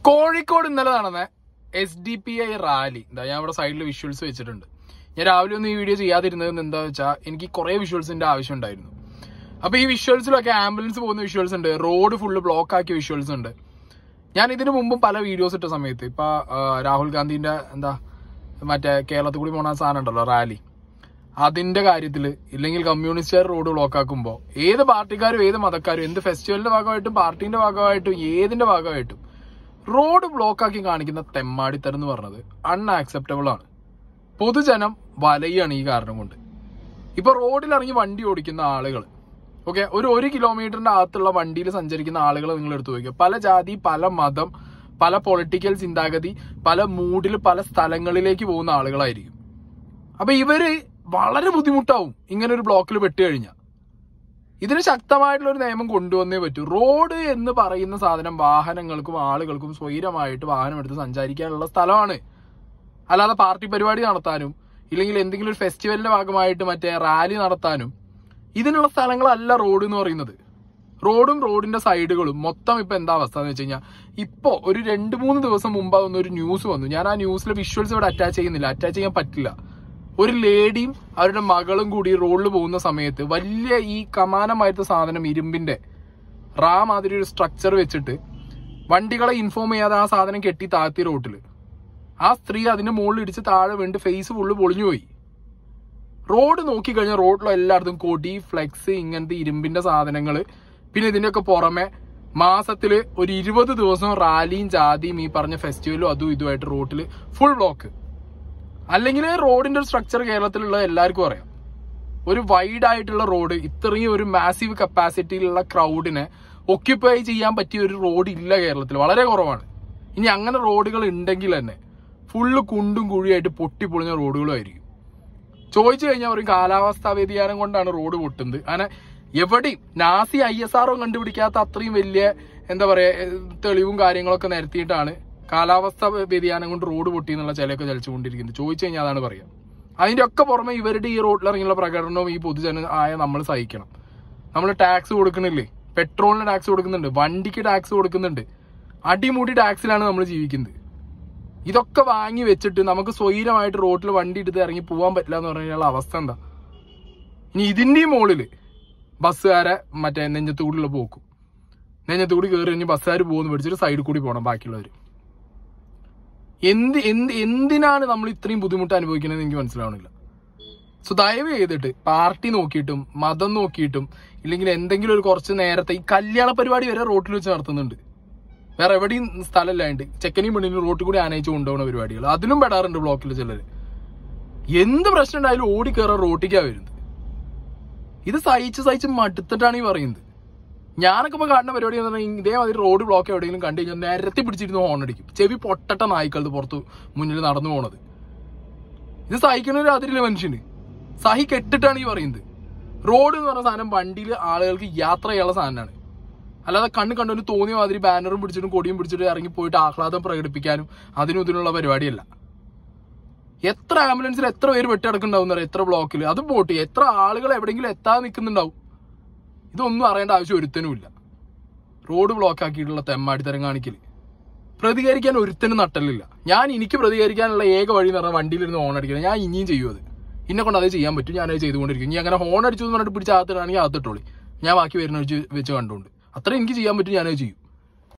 കോഴിക്കോട് ഇന്നലെ നടന്ന S D P I rally എന്താ ഞാൻ ഇവിടെ സൈഡിൽ വിഷ്വൽസ് വെച്ചിട്ടുണ്ട് ഞാൻ രാവിലെ ഒന്നും ഈ വീഡിയോ ചെയ്യാതിരുന്നത് എന്താ വെച്ചാൽ എനിക്ക് കുറെ വിഷ്വൽസിന്റെ ആവശ്യം ഉണ്ടായിരുന്നു അപ്പൊ ഈ വിഷ്വൽസിലൊക്കെ ആംബുലൻസ് പോകുന്ന വിഷ്വൽസ് ഉണ്ട് റോഡ് ഫുള്ള് ബ്ലോക്ക് ആക്കിയ വിഷ്വൽസ് ഉണ്ട് ഞാൻ ഇതിനു മുമ്പും പല വീഡിയോസ് ഇട്ട സമയത്ത് ഇപ്പൊ ആ, രാഹുൽ ഗാന്ധിന്റെ എന്താ മറ്റേ കേരളത്തിൽ കൂടി പോണ സാധനം ഉണ്ടല്ലോ റാലി അതിന്റെ കാര്യത്തിൽ ഇല്ലെങ്കിൽ കമ്മ്യൂണിസ്റ്റുകാർ റോഡ് ബ്ലോക്ക് ആക്കുമ്പോൾ ഏത് പാർട്ടിക്കാരും ഏത് മതക്കാരും എന്ത് ഫെസ്റ്റിവലിന്റെ ഭാഗമായിട്ടും പാർട്ടിന്റെ ഭാഗമായിട്ടും ഏതിന്റെ ഭാഗമായിട്ടും റോഡ് ബ്ലോക്ക് ആക്കി കാണിക്കുന്ന തെമ്മാടിത്തരം എന്ന് പറഞ്ഞത് അൺആക്സെപ്റ്റബിൾ ആണ് പൊതുജനം വലയാണ് ഈ കാരണം കൊണ്ട് ഇപ്പൊ റോഡിൽ ഇറങ്ങി വണ്ടി ഓടിക്കുന്ന ആളുകൾ ഓക്കെ ഒരു ഒരു കിലോമീറ്ററിന്റെ അകത്തുള്ള വണ്ടിയിൽ സഞ്ചരിക്കുന്ന ആളുകളെ നിങ്ങൾ എടുത്തു നോക്കുക പല ജാതി പല മതം പല പൊളിറ്റിക്കൽ ചിന്താഗതി പല മൂഡിൽ പല സ്ഥലങ്ങളിലേക്ക് പോകുന്ന ആളുകളായിരിക്കും അപ്പൊ ഇവര് വളരെ ബുദ്ധിമുട്ടാവും ഇങ്ങനെ ഒരു ബ്ലോക്കിൽ പെട്ട് കഴിഞ്ഞാൽ ഇതിന് ശക്തമായിട്ടുള്ള ഒരു നിയമം കൊണ്ടുവന്നേ പറ്റൂ റോഡ് എന്ന് പറയുന്ന സാധനം വാഹനങ്ങൾക്കും ആളുകൾക്കും സ്വൈരമായിട്ട് വാഹനം എടുത്ത് സഞ്ചരിക്കാനുള്ള സ്ഥലമാണ് അല്ലാതെ പാർട്ടി പരിപാടി നടത്താനും ഇല്ലെങ്കിൽ എന്തെങ്കിലും ഒരു ഫെസ്റ്റിവലിന്റെ ഭാഗമായിട്ട് മറ്റേ റാലി നടത്താനും ഇതിനുള്ള സ്ഥലങ്ങളല്ല റോഡ് എന്ന് പറയുന്നത് റോഡും റോഡിന്റെ സൈഡുകളും മൊത്തം ഇപ്പൊ എന്താ അവസ്ഥ എന്ന് വെച്ച് കഴിഞ്ഞാൽ ഇപ്പോ ഒരു രണ്ട് മൂന്ന് ദിവസം മുമ്പ് അതൊന്നും ഒരു ന്യൂസ് വന്നു ഞാൻ ആ ന്യൂസിലെ വിഷ്വൽസ് ഇവിടെ അറ്റാച്ച് ചെയ്യുന്നില്ല അറ്റാച്ച് ചെയ്യാൻ പറ്റില്ല ഒരു ലേഡിയും അവരുടെ മകളും കൂടി റോഡിൽ പോകുന്ന സമയത്ത് വലിയ ഈ കമാനമായിട്ട് സാധനം ഇരുമ്പിന്റെ റാ മാതിരി ഒരു സ്ട്രക്ചർ വെച്ചിട്ട് വണ്ടികളെ ഇൻഫോം ചെയ്യാതെ ആ സാധനം കെട്ടി താഴ്ത്തി റോട്ടിൽ ആ സ്ത്രീ അതിന്റെ മുകളിൽ ഇടിച്ച് താഴെ വീണ്ട് ഫേസ് ഫുള്ള് പൊളിഞ്ഞു പോയി റോഡ് നോക്കിക്കഴിഞ്ഞാൽ റോഡിലും എല്ലായിടത്തും കൊടി ഫ്ലെക്സ് ഇങ്ങനത്തെ ഇരുമ്പിന്റെ സാധനങ്ങൾ പിന്നെ ഇതിന്റെയൊക്കെ പുറമെ മാസത്തില് ഒരു ഇരുപത് ദിവസം റാലിയും ജാതിയും ഈ പറഞ്ഞ ഫെസ്റ്റിവലും അതും ഇതുമായിട്ട് റോട്ടിൽ ഫുൾ ബ്ലോക്ക് അല്ലെങ്കിൽ റോഡിന്റെ ഒരു സ്ട്രക്ചർ കേരളത്തിലുള്ള എല്ലാവർക്കും അറിയാം ഒരു വൈഡ് ആയിട്ടുള്ള റോഡ് ഇത്രയും ഒരു മാസീവ് കപ്പാസിറ്റിയിലുള്ള ക്രൗഡിനെ ഒക്യുപ്പൈ ചെയ്യാൻ പറ്റിയ ഒരു റോഡ് ഇല്ല കേരളത്തിൽ വളരെ കുറവാണ് ഇനി അങ്ങനെ റോഡുകൾ ഉണ്ടെങ്കിൽ തന്നെ ഫുള്ള് കുണ്ടും കുഴിയായിട്ട് പൊട്ടിപ്പൊളിഞ്ഞ റോഡുകളുമായിരിക്കും ചോദിച്ചു കഴിഞ്ഞാൽ പറയും കാലാവസ്ഥാ വ്യതിയാനം കൊണ്ടാണ് റോഡ് പൊട്ടുന്നത് അങ്ങനെ എവിടെയും നാസി ഐ എസ് ആർഒ കണ്ടുപിടിക്കാത്ത അത്രയും വലിയ എന്താ പറയാ ഏഹ്, തെളിവും കാര്യങ്ങളൊക്കെ നിരത്തിയിട്ടാണ് കാലാവസ്ഥ വ്യതിയാനം കൊണ്ട് റോഡ് പൊട്ടി എന്നുള്ള ചിലയൊക്കെ ചലിച്ചുകൊണ്ടിരിക്കുന്നത് ചോദിച്ചു കഴിഞ്ഞാൽ അതാണ് പറയാം അതിന്റെ ഒക്കെ പുറമെ ഇവരുടെ ഈ റോഡിൽ ഇറങ്ങിയുള്ള പ്രകടനവും ഈ പൊതുജന ആയ നമ്മൾ സഹിക്കണം നമ്മൾ ടാക്സ് കൊടുക്കണില്ലേ പെട്രോളിന് ടാക്സ് കൊടുക്കുന്നുണ്ട് വണ്ടിക്ക് ടാക്സ് കൊടുക്കുന്നുണ്ട് അടിമുടി ടാക്സിലാണ് നമ്മൾ ജീവിക്കുന്നത് ഇതൊക്കെ വാങ്ങി വെച്ചിട്ട് നമുക്ക് സ്വൈരമായിട്ട് റോട്ടിൽ വണ്ടി എടുത്ത് ഇറങ്ങി പോകാൻ പറ്റില്ല എന്ന് പറഞ്ഞു കഴിഞ്ഞാൽ അവസ്ഥ എന്താ ഇനി ഇതിന്റെയും മുകളില് ബസ്സുകാരെ മറ്റേ നെഞ്ഞത്തൂടിലുള്ള പോക്കും നെഞ്ഞത്തൂടി കയറി കഴിഞ്ഞ് ബസ്സുകാർ പോകുന്ന പിടിച്ചിട്ട് സൈഡിൽ കൂടി പോകണം ബാക്കിയുള്ളവർ എന്ത് എന്ത് എന്തിനാണ് നമ്മൾ ഇത്രയും ബുദ്ധിമുട്ട് അനുഭവിക്കുന്നത് എനിക്ക് മനസ്സിലാവണില്ല സോ ദയവ് ചെയ്തിട്ട് പാർട്ടി നോക്കിയിട്ടും മതം നോക്കിയിട്ടും ഇല്ലെങ്കിൽ എന്തെങ്കിലും ഒരു കുറച്ച് നേരത്തെ ഈ കല്യാണ പരിപാടി വരെ റോട്ടിൽ വെച്ച് നടത്തുന്നുണ്ട് വേറെ എവിടെയും സ്ഥലമില്ലാണ്ട് ചെക്കനെയും പെണ്ണിനും റോട്ടിൽ കൂടി ആനയിച്ച് കൊണ്ടുപോകുന്ന പരിപാടികൾ അതിലും പെടാറുണ്ട് ബ്ലോക്കിൽ ചിലര് എന്ത് പ്രശ്നം ഉണ്ടായാലും ഓടി കയറാൻ റോട്ടിക്കാ വരുന്നത് ഇത് സഹിച്ച് സഹിച്ച് മടുത്തിട്ടാണ് ഈ പറയുന്നത് ഞാനൊക്കെ ഇപ്പൊ കാണുന്ന പരിപാടി എന്ന് പറഞ്ഞാൽ ഇതേമാതിരി റോഡ് ബ്ലോക്ക് എവിടെയെങ്കിലും കണ്ടു കഴിഞ്ഞാൽ നിരത്തി പിടിച്ചിരുന്ന് ഹോൺ അടിക്കും ചെവി പൊട്ടട്ട നായ്ക്കളത് പുറത്ത് മുന്നിൽ നടന്നു പോണത് ഇത് സഹിക്കണ ഒരു അതിരില്ല മനുഷ്യന് സഹി കെട്ടിട്ടാണ് ഈ പറയുന്നത് റോഡ് എന്ന് പറഞ്ഞ സാധനം വണ്ടിയിൽ ആളുകൾക്ക് യാത്ര ചെയ്യാനുള്ള സാധനമാണ് അല്ലാതെ കണ്ണ് കണ്ടു തോന്നിയ മാതിരി ബാനറും പിടിച്ചിട്ടും കൊടിയും പിടിച്ചിട്ട് ഇറങ്ങി പോയിട്ട് ആഹ്ലാദം പ്രകടിപ്പിക്കാനും അതിനും ഇതിനുള്ള പരിപാടിയല്ല എത്ര ആംബുലൻസിൽ എത്ര പേര് വെട്ടിടക്കുന്നുണ്ടാവും എന്നറിയാം എത്ര ബ്ലോക്കിൽ അത് പോട്ട് എത്ര ആളുകൾ എവിടെയെങ്കിലും എത്താൻ നിൽക്കുന്നുണ്ടാവും ഇതൊന്നും അറിയേണ്ട ആവശ്യം ഒരുത്തനുമില്ല റോഡ് ബ്ലോക്ക് ആക്കിയിട്ടുള്ള തെമ്മാടിത്തരം കാണിക്കല് പ്രതികരിക്കാൻ ഒരുത്തനും നട്ടലില്ല ഞാൻ എനിക്ക് പ്രതികരിക്കാനുള്ള ഏക വഴി എന്ന് പറഞ്ഞാൽ വണ്ടിയിലിരുന്ന് ഹോൺ അടിക്കണം ഞാൻ ഇനിയും ചെയ്യും അത് എന്നെ കൊണ്ട് അത് ചെയ്യാൻ പറ്റും ഞാനത് ചെയ്തുകൊണ്ടിരിക്കും ഇനി അങ്ങനെ ഹോൺ അടിച്ചു എന്ന് പറഞ്ഞിട്ട് പിടിച്ച് അകത്തിട്ടാണെങ്കിൽ അകത്തിട്ടോളി ഞാൻ ബാക്കി വരുന്ന വെച്ച് വെച്ച് കണ്ടുകൊണ്ട് അത്ര എനിക്ക് ചെയ്യാൻ പറ്റും ഞാനത് ചെയ്യും